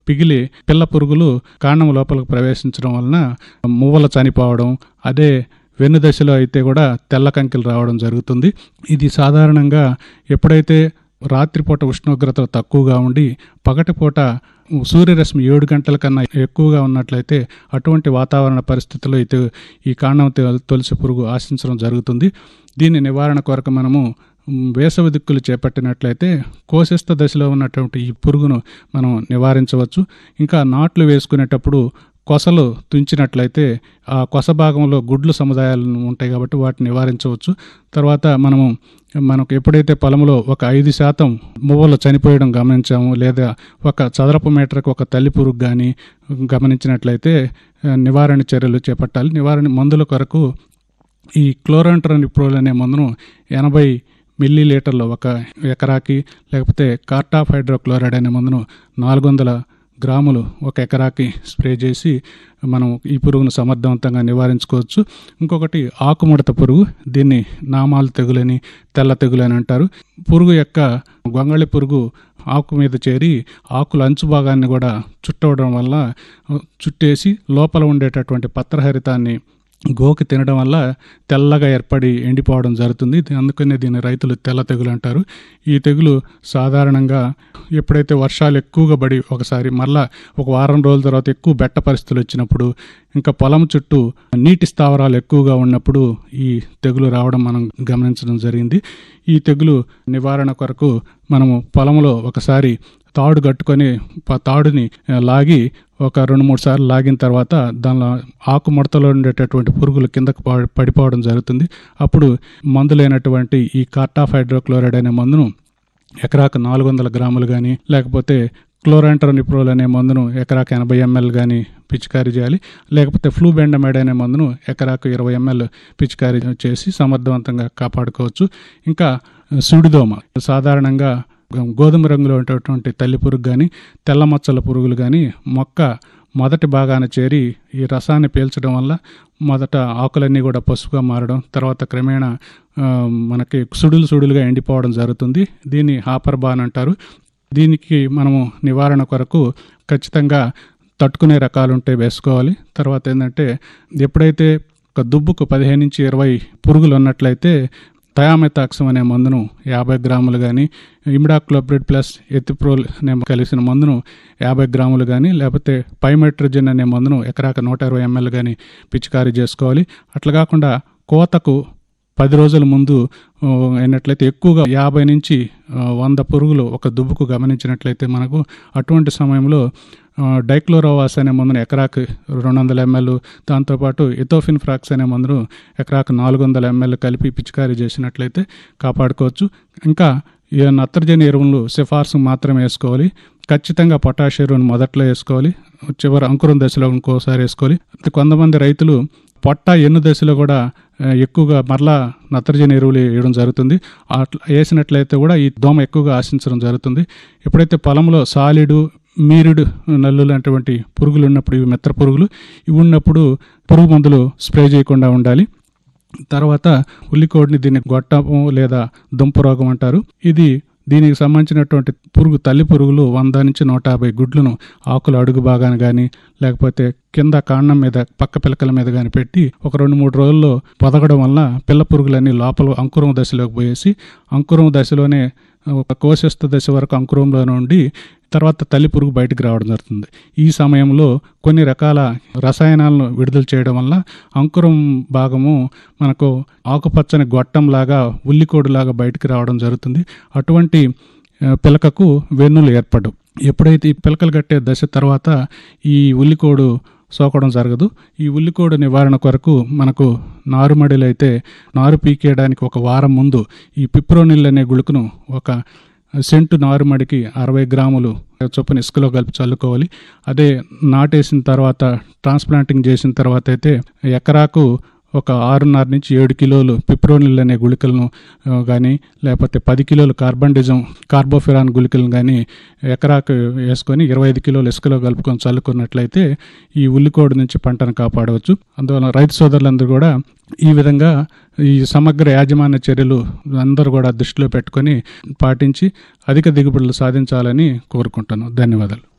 పిగిలి పిల్ల పురుగులు కాండం లోపలికి ప్రవేశించడం వలన మువ్వలు చనిపోవడం అదే వెన్ను దశలో అయితే కూడా తెల్ల కంకిలు రావడం జరుగుతుంది ఇది సాధారణంగా ఎప్పుడైతే రాత్రిపూట ఉష్ణోగ్రత తక్కువగా ఉండి పగటిపూట సూర్యరశ్మి ఏడు గంటల కన్నా ఎక్కువగా ఉన్నట్లయితే అటువంటి వాతావరణ పరిస్థితుల్లో అయితే ఈ కాండం తె- తొలసి పురుగు ఆశించడం జరుగుతుంది దీని నివారణ కొరకు మనము మ్, వేసవి దిక్కులు చేపట్టినట్లయితే కోశస్థ దశలో ఉన్నటువంటి ఈ పురుగును మనం నివారించవచ్చు ఇంకా నాట్లు వేసుకునేటప్పుడు కొసలు తుంచినట్లయితే ఆ కొస భాగంలో గుడ్లు సముదాయాలు ఉంటాయి కాబట్టి వాటిని నివారించవచ్చు తర్వాత మనము మనకు ఎప్పుడైతే పొలంలో ఒక ఐదు శాతం మువ్వలు చనిపోయడం గమనించాము లేదా ఒక చదరపు మీటర్కి ఒక తల్లి పురుగు కానీ గమనించినట్లయితే ఆ, నివారణ చర్యలు చేపట్టాలి నివారణ మందుల కొరకు ఈ క్లోరంట్రనిప్రోల్ అనే మందును ఎనభై మిల్లీ లీటర్లు ఒక ఎకరాకి లేకపోతే కార్టాఫ్ హైడ్రోక్లోరైడ్ అనే మందును నాలుగు వందల గ్రాములు ఒక ఎకరాకి స్ప్రే చేసి మనం ఈ పురుగును సమర్థవంతంగా నివారించుకోవచ్చు ఇంకొకటి ఆకుముడత పురుగు దీన్ని నామాలు తెగులని తెల్ల తెగులు అని అంటారు పురుగు యొక్క గొంగళి పురుగు ఆకు మీద చేరి ఆకుల అంచు భాగాన్ని కూడా చుట్టవడం వల్ల చుట్టేసి లోపల ఉండేటటువంటి పత్రహరితాన్ని గోకి తినడం వల్ల తెల్లగా ఏర్పడి ఎండిపోవడం జరుగుతుంది ఇది- అందుకనే దీన్ని రైతులు తెల్ల తెగులు అంటారు ఈ తెగులు సాధారణంగా ఎప్పుడైతే వర్షాలు ఎక్కువగా పడి ఒకసారి మళ్ళా ఒక వారం రోజుల తర్వాత ఎక్కువ బెట్ట పరిస్థితులు వచ్చినప్పుడు ఇంకా పొలం చుట్టూ నీటి స్థావరాలు ఎక్కువగా ఉన్నప్పుడు ఈ తెగులు రావడం మనం గమనించడం జరిగింది ఈ తెగులు నివారణ కొరకు మనము పొలంలో ఒకసారి తాడు కట్టుకొని ప- తాడుని ఆ, లాగి ఒక రెండు మూడు సార్లు లాగిన తర్వాత దానిలో ఆకు ముడతలో ఉండేటటువంటి పురుగులు కిందకు పడి- పడిపోవడం జరుగుతుంది అప్పుడు మందులైనటువంటి ఈ కార్టాఫ్ హైడ్రోక్లోరైడ్ అనే మందును ఎకరాకు నాలుగు వందల గ్రాములు కానీ లేకపోతే క్లోరాంట్రోనిప్రోల్ అనే మందును ఎకరాకు ఎనభై ఎంఎల్ కానీ పిచికారీ చేయాలి లేకపోతే ఫ్లూ బెండమైడ్ అనే మందును ఎకరాకు ఇరవై ఎంఎల్ పిచికారీ చేసి సమర్థవంతంగా కాపాడుకోవచ్చు ఇంకా సుడిదోమ సాధారణంగా గోధుమ రంగులో ఉండేటువంటి తల్లి పురుగు కానీ తెల్ల మచ్చల పురుగులు కానీ మొక్క మొదటి భాగాన చేరి ఈ రసాన్ని పీల్చడం వల్ల మొదట ఆకులన్నీ కూడా పసుపుగా మారడం తర్వాత క్రమేణా ఆ, మనకి సుడులు సుడులుగా ఎండిపోవడం జరుగుతుంది దీన్ని హాపర్ బాన్ అంటారు దీనికి మనము నివారణ కొరకు ఖచ్చితంగా తట్టుకునే రకాలు ఉంటే వేసుకోవాలి తర్వాత ఏంటంటే ఎప్పుడైతే ఒక దుబ్బుకు పదిహేను నుంచి ఇరవై పురుగులు ఉన్నట్లయితే థయామెతాక్సం అనే మందును యాభై గ్రాములు కానీ ఇమిడాక్లోప్రిడ్ ప్లస్ ఎథిప్రోల్ అనే కలిసిన మందును యాభై గ్రాములు కానీ లేకపోతే పైమెట్రోజన్ అనే మందును ఎకరాక నూట ఇరవై ఎంఎల్ కానీ పిచికారీ చేసుకోవాలి అట్లా కాకుండా కోతకు పది రోజుల ముందు ఆ, అయినట్లయితే ఎక్కువగా యాభై నుంచి ఆ, వంద పురుగులు ఒక దుబ్బుకు గమనించినట్లయితే మనకు అటువంటి సమయంలో ఆ, డైక్లోరోవాస్ అనే మందును ఎకరాకు రెండు వందల ఎంఎల్ దాంతోపాటు ఎథోఫిన్ ఫ్రాక్స్ అనే మందును ఎకరాకు నాలుగు వందల ఎంఎల్ కలిపి పిచికారీ చేసినట్లయితే కాపాడుకోవచ్చు ఇంకా ఈ నత్రజని ఎరువులు సిఫార్సు మాత్రమే వేసుకోవాలి ఖచ్చితంగా పొటాష్ ఎరువును మొదట్లో వేసుకోవాలి చివరి అంకురం దశలో ఇంకోసారి వేసుకోవాలి కొంతమంది రైతులు పొట్ట ఎన్ను దశలో కూడా ఆ, ఎక్కువగా మరలా నత్రజని ఎరువులు వేయడం జరుగుతుంది అట్లా వేసినట్లయితే కూడా ఈ దోమ ఎక్కువగా ఆశించడం జరుగుతుంది ఎప్పుడైతే పొలంలో సాలిడు మీరుడు నల్లులు అటువంటి పురుగులు ఉన్నప్పుడు ఇవి మెత్త పురుగులు ఇవి ఉన్నప్పుడు పురుగు మందులు స్ప్రే చేయకుండా ఉండాలి తర్వాత ఉల్లికోడిని దీన్ని గొట్టము లేదా దుంప రోగం అంటారు ఇది దీనికి సంబంధించినటువంటి పురుగు తల్లి పురుగులు వంద నుంచి నూట యాభై గుడ్లను ఆకుల అడుగు భాగాన కానీ లేకపోతే కింద కాండం మీద పక్క పిలకల మీద కానీ పెట్టి ఒక రెండు మూడు రోజుల్లో పొదగడం వల్ల పిల్ల పురుగులన్నీ లోపల అంకురం దశలోకి పోయేసి అంకురం దశలోనే ఒక కోశస్థ దశ వరకు అంకురంలోనే ఉండి తర్వాత తల్లి పురుగు బయటకు రావడం జరుగుతుంది ఈ సమయంలో కొన్ని రకాల రసాయనాలను విడుదల చేయడం వల్ల అంకురం భాగము మనకు ఆకుపచ్చని గొట్టంలాగా ఉల్లికోడులాగా బయటకు రావడం జరుగుతుంది అటువంటి ఆ, పిలకకు వెన్నులు ఏర్పడవు ఎప్పుడైతే ఈ పిలకలు కట్టే దశ తర్వాత ఈ ఉల్లికోడు సోకడం జరగదు ఈ ఉల్లికోడు నివారణ కొరకు మనకు నారుమడిలో అయితే నారు పీకేయడానికి ఒక వారం ముందు ఈ పిప్రోనిల్ అనే గుళుకును ఒక సెంటు నారుమడికి అరవై గ్రాములు చొప్పున ఇసుకలో కలిపి చల్లుకోవాలి అదే నాటేసిన తర్వాత ట్రాన్స్ప్లాంటింగ్ చేసిన తర్వాత అయితే ఎకరాకు ఒక ఆరున్నర నుంచి ఏడు కిలోలు పిప్రోనిల్ అనే గుళికలను కానీ లేకపోతే పది కిలోలు కార్బండిజం కార్బోఫిరాన్ గుళికలను కానీ ఎకరాకు వేసుకొని ఇరవై ఐదు కిలోలు ఇసుకలో కలుపుకొని చల్లుకున్నట్లయితే ఈ ఉల్లికోడు నుంచి పంటను కాపాడవచ్చు అందువల్ల రైతు సోదరులందరూ కూడా ఈ విధంగా ఈ సమగ్ర యాజమాన్య చర్యలు అందరూ కూడా దృష్టిలో పెట్టుకొని పాటించి అధిక దిగుబడులు సాధించాలని కోరుకుంటాను ధన్యవాదాలు